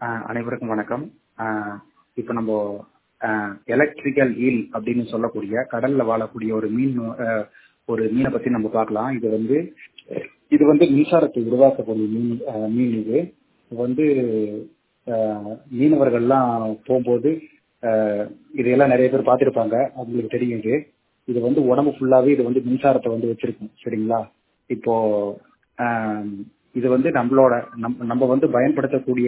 ஆஹ் அனைவருக்கும் வணக்கம் ஆஹ் இப்ப நம்ம எலக்ட்ரிக்கல் ஈல் அப்படின்னு சொல்லக்கூடிய கடல்ல வாழக்கூடிய ஒரு மீன் ஆஹ் ஒரு மீனை பத்தி நம்ம பார்க்கலாம் இது வந்து இது வந்து மின்சாரத்தை உருவாக்கக்கூடிய மீன் ஆஹ் மீன் இது இது வந்து ஆஹ் மீனவர்கள்லாம் போகும்போது ஆஹ் இதையெல்லாம் நிறைய பேர் பார்த்திருப்பாங்க அவங்களுக்கு தெரியும் இது இது வந்து உடம்பு ஃபுல்லாவே இது வந்து மின்சாரத்தை வந்து வச்சிருக்கும் சரிங்களா இப்போ ஆஹ் இது வந்து நம்மளோட நம் நம்ம வந்து பயன்படுத்தக்கூடிய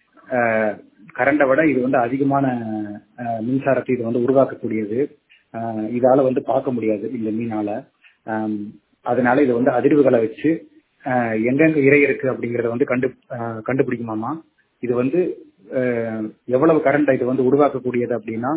கரண்டை விட இது வந்து அதிகமான ஆஹ் மின்சாரத்தை இது வந்து உருவாக்கக்கூடியது ஆஹ் இதால வந்து பார்க்க முடியாது இந்த மீனால ஆஹ் அதனால இது வந்து அதிர்வுகளை வச்சு ஆஹ் எங்கெங்க இறை இருக்கு அப்படிங்கறத வந்து கண்டு ஆஹ் கண்டுபிடிக்குமாமா இது வந்து ஆஹ் எவ்வளவு கரண்ட் இது வந்து உருவாக்கக்கூடியது அப்படின்னா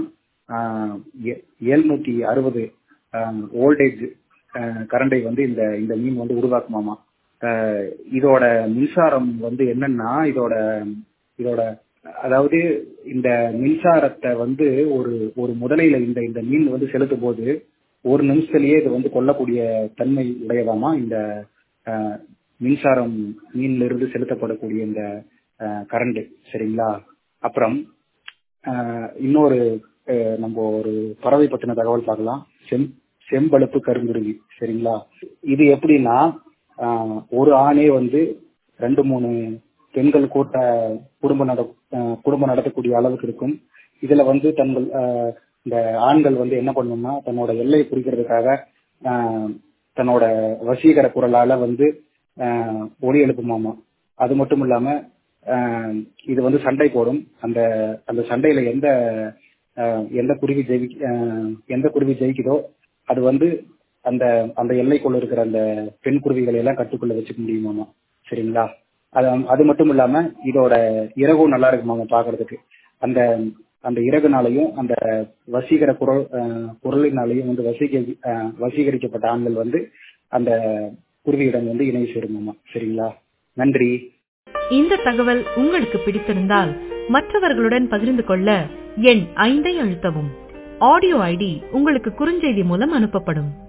எழுநூத்தி அறுபது வோல்டேஜ் கரண்டை வந்து இந்த இந்த மீன் வந்து உருவாக்குமாமா ஆஹ் இதோட மின்சாரம் வந்து என்னன்னா இதோட இதோட அதாவது இந்த மின்சாரத்தை வந்து ஒரு ஒரு முதலையில இந்த இந்த மீன் வந்து செலுத்தும் போது ஒரு நிமிஷத்திலேயே இது வந்து கொல்லக்கூடிய தன்மை உடையதாமா இந்த ஆஹ் மின்சாரம் மீன்ல இருந்து செலுத்தப்படக்கூடிய இந்த கரண்ட் சரிங்களா அப்புறம் ஆஹ் இன்னொரு ஆஹ் நம்ம ஒரு பறவை பத்தின தகவல் பார்க்கலாம் செம் செம்பழுப்பு கருங்குருவி சரிங்களா இது எப்படின்னா ஆஹ் ஒரு ஆணே வந்து ரெண்டு மூணு பெண்கள் கூட்ட குடும்பம் நட குடும்பம் நடத்தக்கூடிய அளவுக்கு இருக்கும் இதுல வந்து தங்கள் இந்த ஆண்கள் வந்து என்ன பண்ணணும்னா தன்னோட எல்லையை குறிக்கிறதுக்காக தன்னோட வசீகர குரலால வந்து ஒளி எழுப்புமாமா அது மட்டும் இல்லாம இது வந்து சண்டை போடும் அந்த அந்த சண்டையில எந்த எந்த குருவி ஜெயி எந்த குருவி ஜெயிக்குதோ அது வந்து அந்த அந்த எல்லைக்குள்ள இருக்கிற அந்த பெண் குருவிகளை எல்லாம் கட்டுக்குள்ள வச்சுக்க முடியுமாமா சரிங்களா அது அது மட்டும் இல்லாம இதோட இறகும் நல்லா இருக்குமாமா பாக்குறதுக்கு அந்த அந்த இறகுனாலையும் அந்த வசீகர குரல் குரலினாலையும் வந்து வசீக வசீகரிக்கப்பட்ட ஆண்கள் வந்து அந்த குருவியிடம் வந்து இணை சேருமாமா சரிங்களா நன்றி இந்த தகவல் உங்களுக்கு பிடித்திருந்தால் மற்றவர்களுடன் பகிர்ந்து கொள்ள எண் ஐந்தை அழுத்தவும் ஆடியோ ஐடி உங்களுக்கு குறுஞ்செய்தி மூலம் அனுப்பப்படும்